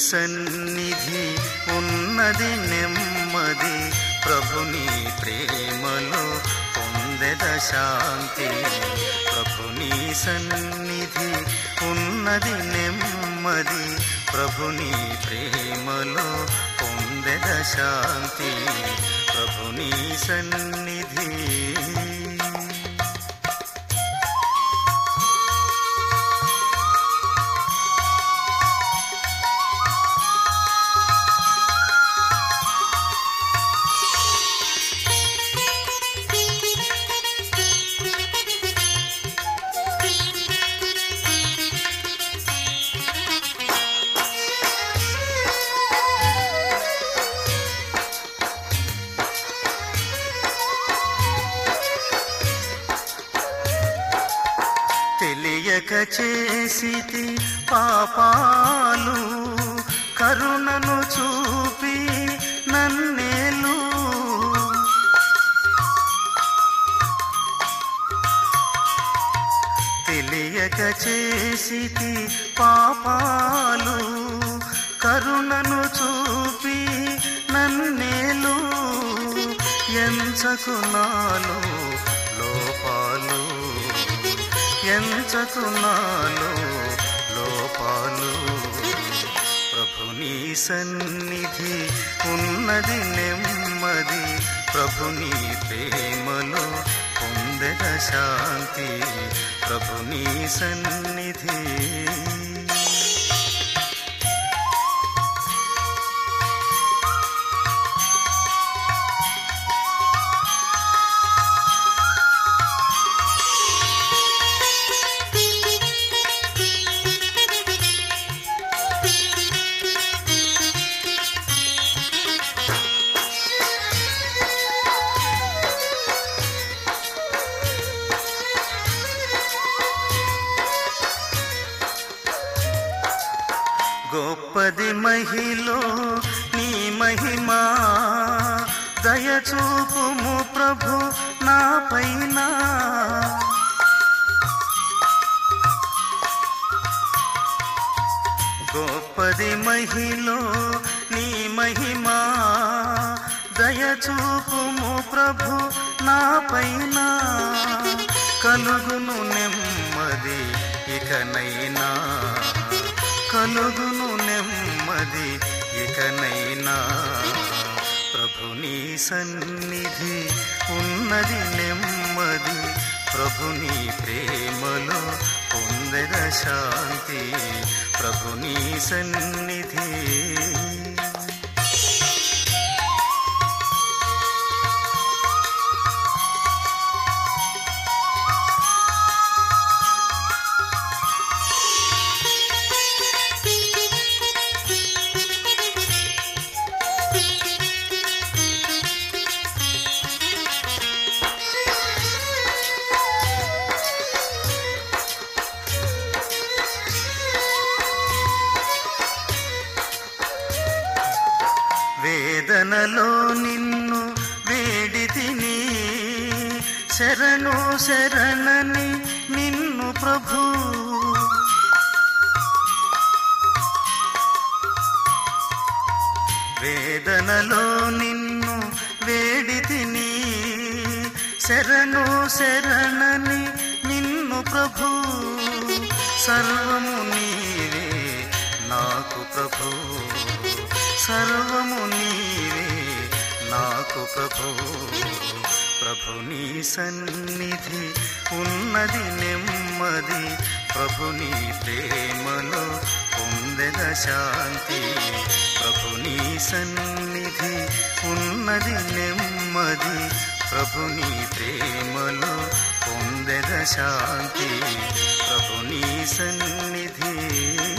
సన్నిధి ఉన్నది నెమ్మది ప్రభుని ప్రేమలో పొందెద శాంతి ప్రభుని సన్నిధి ఉన్నది నెమ్మది ప్రభుని ప్రేమలో పొందెద శాంతి ప్రభుని సన్నిధి తెలియక చేసితి పాపాలు కరుణను చూపి నన్నేలు తెలియక చేసితి పాపాలు కరుణను చూపి నన్నేలు ఎంచకు నాలో లోపాలు ఎంచకు నాలో లోపాలు ప్రభుని సన్నిధి ఉన్నది నెమ్మది ప్రభుని ప్రేమలో పొందెద శాంతి ప్రభుని సన్నిధి గొప్పది మహిలో నీ మహిమా దయచూపుము ప్రభు నా పైన గొప్పది మహిలో నీ మహిమా దయచూపుము ప్రభు నా పైన కలుగును నెమ్మది ఇకనైనా కలుగును నెమ్మది ఇకనైనా ప్రభుని సన్నిధి ఉన్నది నెమ్మది ప్రభుని ప్రేమలో పొందెద శాంతి ప్రభుని సన్నిధి వేదనలో నిన్ను వేడి తిని శరణు శరణని నిన్ను ప్రభు వేదనలో నిన్ను వేడి తిని శరణు శరణని నిన్ను ప్రభు సర్వము నీవే నాకు ప్రభు సర్వము నీవే నాకు ప్రభు ప్రభుని సన్నిధి ఉన్నది నెమ్మది ప్రభుని ప్రేమలో పొందెద శాంతి ప్రభుని సన్నిధి ఉన్నది నెమ్మది ప్రభుని ప్రేమలో పొందెద శాంతి ప్రభుని సన్నిధి